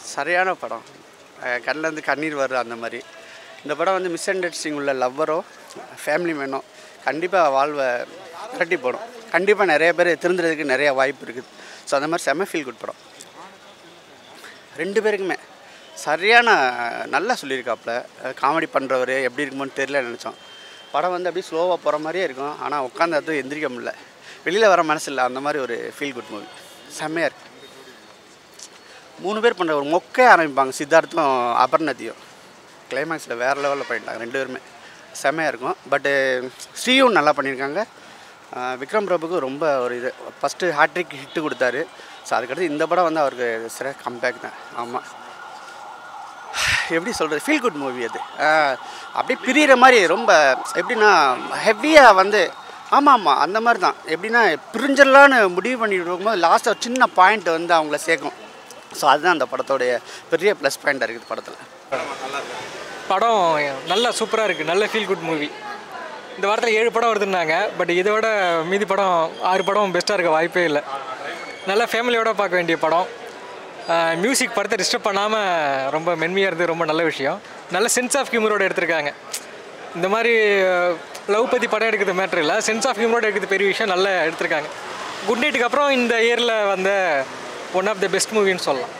சரியான படம் அஹ் கண்ணுலேருந்து கண்ணீர் வருது அந்த மாதிரி இந்த படம் வந்து மிஸ் அண்டர்ஸ்டிங் உள்ள லவ்வரோ ஃபேமிலி மேனோ கண்டிப்பாக வாழ்வை விரட்டி போடும் கண்டிப்பாக நிறைய பேர் திருந்துறதுக்கு நிறைய வாய்ப்பு இருக்குது ஸோ அந்த மாதிரி செம்ம ஃபீல் குட் படம் ரெண்டு பேருக்குமே சரியான நல்லா சொல்லியிருக்காப்புல காமெடி பண்ணுறவர் எப்படி இருக்குமோன்னு தெரியல நினச்சோம் படம் வந்து அப்படியே ஸ்லோவாக போகிற மாதிரியே இருக்கும் ஆனால் உட்காந்து அது எந்திரிக்க முடியல வெளியில் வர மனசு இல்லை அந்த மாதிரி ஒரு ஃபீல் குட் மூவி செம்மையாக இருக்கு மூணு பேர் பண்ணுற ஒரு மொக்கே ஆரம்பிப்பாங்க சித்தார்த்தும் அபர்ணதியும் கிளைமேக்ஸில் வேறு லெவலில் பண்ணிட்டாங்க ரெண்டு பேருமே செம்மையாக இருக்கும் பட்டு ஸ்ரீயும் நல்லா பண்ணியிருக்காங்க ஆஹ் விக்ரம் பிரபுக்கு ரொம்ப ஒரு இது ஃபஸ்ட்டு ஹாட்ரிக் ஹிட்டு கொடுத்தாரு ஸோ அதுக்கடுத்து இந்த படம் வந்து அவருக்கு சிற கம்பேக் தான் ஆமாம் எப்படி சொல்கிறது ஃபீல் குட் மூவி அது ஆஹ் அப்படியே பிரியிற மாதிரி ரொம்ப எப்படின்னா ஹெவியாக வந்து ஆமாம் ஆமாம் அந்த மாதிரி தான் எப்படின்னா பிரிஞ்சிடலான்னு முடிவு பண்ணிட்டு இருக்கும்போது லாஸ்ட்டாக ஒரு சின்ன பாயிண்ட் வந்து அவங்கள சேர்க்கும் ஸோ அதுதான் அந்த படத்தோடைய பெரிய ப்ளஸ் பாயிண்டாக இருக்குது படத்தில் படம் நல்லா சூப்பராக இருக்குது நல்ல ஃபீல் குட் மூவி இந்த வாரத்தில் ஏழு படம் வருதுன்னாங்க பட் இதை விட மீதி படம் ஆறு படம் பெஸ்ட்டாக இருக்க வாய்ப்பே இல்லை நல்ல ஃபேமிலியோட பார்க்க வேண்டிய படம் மியூசிக் படத்தை டிஸ்டர்ப் பண்ணாமல் ரொம்ப மென்மையாக இருந்து ரொம்ப நல்ல விஷயம் நல்ல சென்ஸ் ஆஃப் ஹியூமரோட எடுத்திருக்காங்க இந்த மாதிரி லவ் பற்றி படம் எடுக்கிறது மேட்ரு இல்லை சென்ஸ் ஆஃப் ஹியூமரோட எடுக்கிறது பெரிய விஷயம் நல்லா எடுத்திருக்காங்க குட் நைட்டுக்கு அப்புறம் இந்த இயரில் வந்த ஒன் ஆஃப் த பெஸ்ட் மூவின்னு சொல்லலாம்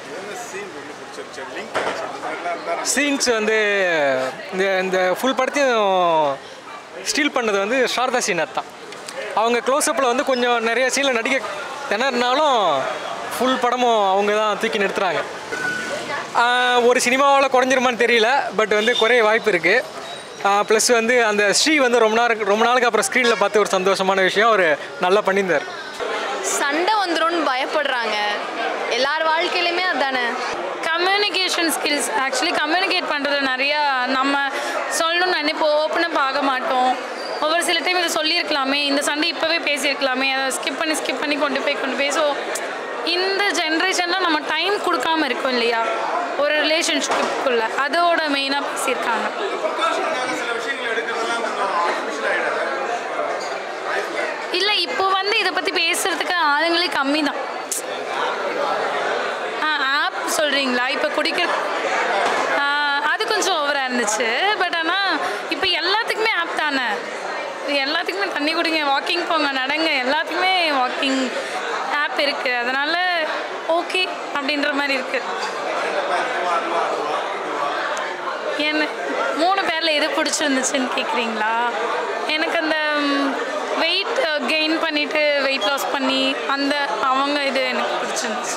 சீன்ஸ் வந்து இந்த இந்த ஃபுல் படத்தையும் ஸ்டீல் பண்ணது வந்து சாரதா சீனர் தான் அவங்க க்ளோஸ்அப்பில் வந்து கொஞ்சம் நிறைய சீனில் நடிக்க திணறினாலும் ஃபுல் படமும் அவங்க தான் தூக்கி நிறுத்துறாங்க ஆஹ் ஒரு சினிமாவால் குறைஞ்சிருமான்னு தெரியல பட் வந்து குறைய வாய்ப்பு இருக்குது ப்ளஸ் வந்து அந்த ஸ்ரீ வந்து ரொம்ப நாள் ரொம்ப நாளுக்கு அப்புறம் ஸ்க்ரீனில் பார்த்து ஒரு சந்தோஷமான விஷயம் அவர் நல்லா பண்ணியிருந்தார் சண்டை வந்துரும்னு பயப்படுறாங்க எல்லார் வாழ்க்கையிலுமே அதானே கம்யூனிகேஷன் ஸ்கில்ஸ் ஆக்சுவலி கம்யூனிகேட் பண்ணுறது நிறையா நம்ம சொல்லணும்னு நினைப்போம் ஓப்பனாக பார்க்க மாட்டோம் ஒவ்வொரு சில டைம் இதை சொல்லியிருக்கலாமே இந்த சண்டை இப்போவே பேசியிருக்கலாமே அதை ஸ்கிப் பண்ணி ஸ்கிப் பண்ணி கொண்டு போய் கொண்டு போய் ஸோ இந்த ஜென்ரேஷனில் நம்ம டைம் கொடுக்காம இருக்கோம் இல்லையா ஒரு ரிலேஷன்ஷிப்புக்குள்ளே அதோட மெயினாக பேசியிருக்காங்க இல்லை இப்போ வந்து இதை பற்றி பேசுகிறதுக்கு ஆளுங்களே கம்மி தான் ஆ ஆப் சொல்கிறீங்களா இப்போ குடிக்கிற ஆ, அது கொஞ்சம் ஓவராக இருந்துச்சு பட் ஆனால் இப்போ எல்லாத்துக்குமே ஆப் தானே எல்லாத்துக்குமே தண்ணி குடிங்க வாக்கிங் போங்க நடங்க எல்லாத்துக்குமே வாக்கிங் ஆப் இருக்குது அதனால் ஓகே அப்படின்ற மாதிரி இருக்குது என்ன மூணு பேரில் எது பிடிச்சிருந்துச்சுன்னு கேட்குறீங்களா எனக்கு அந்த வெயிட் கெயின் பண்ணிவிட்டு வெயிட் லாஸ் பண்ணி அந்த அவங்க இது எனக்கு பிடிச்சிருந்துச்சு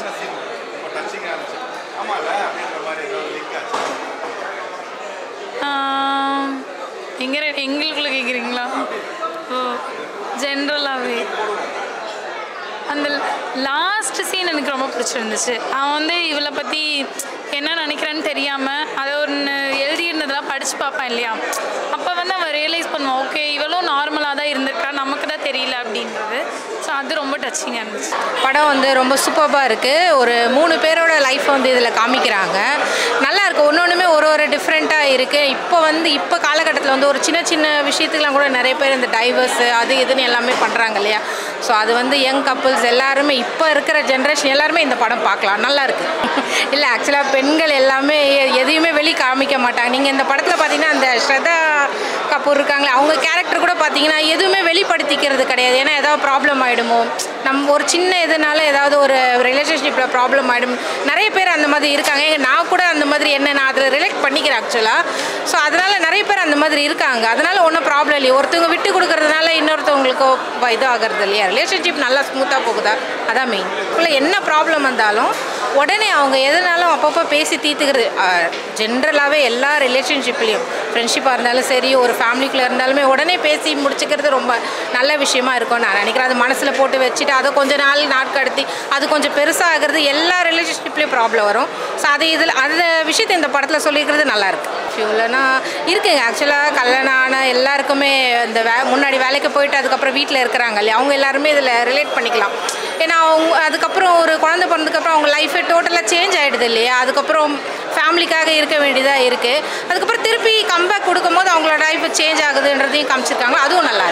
ஆம், எங்க ரெ- எங்களுக்குள்ள கேட்குறீங்களா ஓ ஜென்ரலாகவே அந்த லாஸ்ட் சீன் எனக்கு ரொம்ப பிடிச்சிருந்துச்சு அவன் வந்து இவளை பற்றி என்ன நினைக்கிறான்னு தெரியாமல் அதை ஒன்று எழுதியிருந்ததெல்லாம் படித்து பார்ப்பான் இல்லையா அப்போ வந்து அவன் ரியலைஸ் பண்ணுவான் ஓகே இவளும் நார்மலாக தான் இருந்திருக்கா நமக்கு தான் தெரியல அப்படின்றது ஸோ அது ரொம்ப டச்சிங்காக இருந்துச்சு படம் வந்து ரொம்ப சூப்பராக இருக்குது ஒரு மூணு பேரோட லைஃப் வந்து இதில் காமிக்கிறாங்க நல்லா இருக்குது ஒன்று ஒன்றுமே ஒரு ஒரு டிஃப்ரெண்ட்டாக இருக்குது இப்போ வந்து இப்போ காலகட்டத்தில் வந்து ஒரு சின்ன சின்ன விஷயத்துக்குலாம் கூட நிறைய பேர் இந்த டைவர்ஸு அது இதுன்னு எல்லாமே பண்ணுறாங்க இல்லையா ஸோ அது வந்து யங் கப்புள்ஸ் எல்லாருமே இப்போ இருக்கிற ஜென்ரேஷன் எல்லாருமே இந்த படம் பார்க்கலாம் நல்லா இருக்கு இல்லை ஆக்சுவலாக பெண்கள் எல்லாமே எ- எதையுமே வெளி காமிக்க மாட்டாங்க நீங்கள் இந்த படத்தில் பார்த்தீங்கன்னா அந்த ஸ்ரதா கபூர் இருக்காங்களே அவங்க கேரக்டர் கூட பார்த்தீங்கன்னா எதுவுமே வெளிப்படுத்திக்கிறது கிடையாது ஏன்னா ஏதாவது ப்ராப்ளம் ஆகிடுமோ நம்ம ஒரு சின்ன இதனால ஏதாவது ஒரு ரிலேஷன்ஷிப்பில் ப்ராப்ளம் ஆகிடும் நிறைய பேர் அந்த மாதிரி இருக்காங்க ஏங்க நான் கூட அந்த மாதிரி என்ன நான் அதில் ரிலேட் பண்ணிக்கிறேன் ஆக்சுவலாக ஸோ அதனால் நிறைய பேர் அந்த மாதிரி இருக்காங்க அதனால் ஒன்றும் ப்ராப்ளம் இல்லையா ஒருத்தவங்க விட்டு கொடுக்கறதுனால இன்னொருத்தவங்களுக்கு வ- இது ஆகிறது இல்லையா ரிலேஷன்ஷிப் நல்லா ஸ்மூத்தாக போகுதா அதான் மெயின் இல்லை என்ன ப்ராப்ளம் வந்தாலும் உடனே அவங்க எதுனாலும் அப்பப்போ பேசி தீர்த்துக்கிறது ஜென்ரலாகவே எல்லா ரிலேஷன்ஷிப்லேயும் ஃப்ரெண்ட்ஷிப்பாக இருந்தாலும் சரி ஒரு ஃபேமிலிக்குள்ளே இருந்தாலுமே உடனே பேசி முடிச்சுக்கிறது ரொம்ப நல்ல விஷயமா இருக்கும்னு நான் நினைக்கிறேன் அது மனசில் போட்டு வச்சுட்டு அதை கொஞ்ச நாள் நாட்கடத்தி அது கொஞ்சம் பெருசாகிறது எல்லா ரிலேஷன்ஷிப்லேயும் ப்ராப்ளம் வரும் ஸோ அது இதில் அந்த விஷயத்தை இந்த படத்தில் சொல்லியிருக்கிறது நல்லா இருக்கு ஃபியூலனா இருக்குங்க ஆக்சுவலாக கல்யாணம் ஆன எல்லாருக்குமே இந்த வே முன்னாடி வேலைக்கு போயிட்டு அதுக்கப்புறம் வீட்டில் இருக்கிறாங்க இல்லையா அவங்க எல்லாருமே இதில் ரிலேட் பண்ணிக்கலாம் ஏன்னா அவங்க அதுக்கப்புறம் ஒரு குழந்தை பிறந்ததுக்கப்புறம் அவங்க லைஃபே டோட்டலாக சேஞ்ச் ஆகிடுது இல்லையா அதுக்கப்புறம் ஃபேமிலிக்காக இருக்க வேண்டியதாக இருக்குது அதுக்கப்புறம் திருப்பி கம்பேக் கொடுக்கும்போது அவங்களோட லைஃப் சேஞ்ச் ஆகுதுன்றதையும் காமிச்சிருக்காங்க அதுவும் நல்லா இருக்கு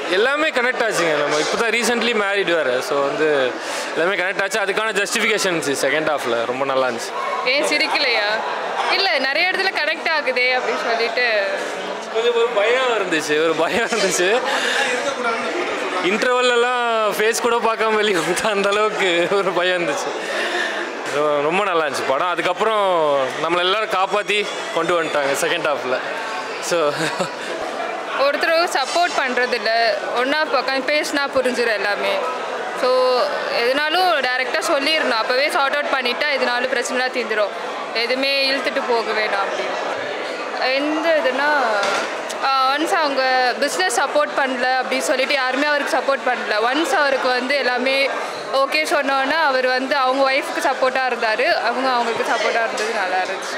எல்லாமே கனெக்ட் ஆச்சுங்க நம்ம இப்போ தான் ரீசெண்ட்லி மேரிட் வேறு ஸோ வந்து எல்லாமே கனெக்ட் ஆச்சு அதுக்கான ஜஸ்டிஃபிகேஷன்ஸ் செகண்ட் ஹாஃபில் ரொம்ப நல்லா இருந்துச்சு ஏன் சிரிக்கலையா இல்லை நிறைய இடத்துல கனெக்ட் ஆகுதே அப்படின்னு சொல்லிட்டு கொஞ்சம் ஒரு பயம் இருந்துச்சு ஒரு பயம் இருந்துச்சு இன்டர்வல்லாம் ஃபேஸ் கூட பார்க்காம வெளியே வந்து அந்த அளவுக்கு ஒரு பயம் இருந்துச்சு ரொ- ரொம்ப நல்லா இருந்துச்சு படம் அதுக்கப்புறம் நம்மளை எல்லாரும் காப்பாற்றி கொண்டு வந்துட்டாங்க செகண்ட் ஹாஃபில் ஸோ ஒருத்தர் சப்போர்ட் பண்ணுறதில்ல ஒன்றா பக்கம் பேசினா புரிஞ்சிடும் எல்லாமே ஸோ எதுனாலும் டைரெக்டாக சொல்லிடணும் அப்போவே சார்ட் அவுட் பண்ணிட்டா எதுனாலும் பிரச்சனைலாம் தீர்ந்துடும் எதுவுமே இழுத்துட்டு போக வேணாம் அப்படின்னு எந்த இதுனா ஒன்ஸ் அவங்க பிஸ்னஸ் சப்போர்ட் பண்ணல அப்படின்னு சொல்லிட்டு யாருமே அவருக்கு சப்போர்ட் பண்ணல ஒன்ஸ் அவருக்கு வந்து எல்லாமே ஓகே சொன்னோன்னே அவர் வந்து அவங்க ஒய்ஃப்க்கு சப்போர்ட்டாக இருந்தார் அவங்க அவங்களுக்கு சப்போர்ட்டாக இருந்தது நல்லா இருந்துச்சு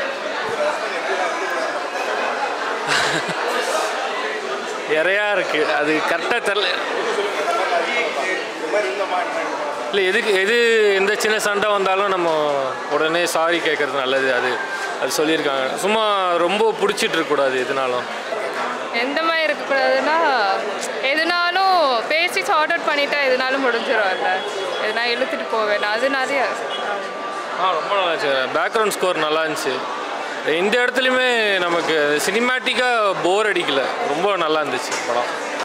இறையா இருக்குது அது கரெக்டாக தெரில இல்லை எதுக்கு எது எந்த சின்ன சண்டை வந்தாலும் நம்ம உடனே சாரி கேட்குறது நல்லது அது அது சொல்லியிருக்காங்க சும்மா ரொம்ப பிடிச்சிட்டு இருக்கக்கூடாது எதுனாலும் எந்த மாதிரி இருக்கக்கூடாதுன்னா எதுனாலும் பேசி சார்ட் அவுட் பண்ணிட்டா எதுனாலும் முடிஞ்சிடும்ல எதுனா இழுத்துட்டு போவேன் அது நிறைய ஆ ரொம்ப நல்லா இருந்துச்சு பேக்ரவுண்ட் ஸ்கோர் நல்லா இருந்துச்சு இந்த இடத்துலையுமே நமக்கு சினிமேட்டிக்காக போர் அடிக்கல ரொம்ப நல்லா இருந்துச்சு படம்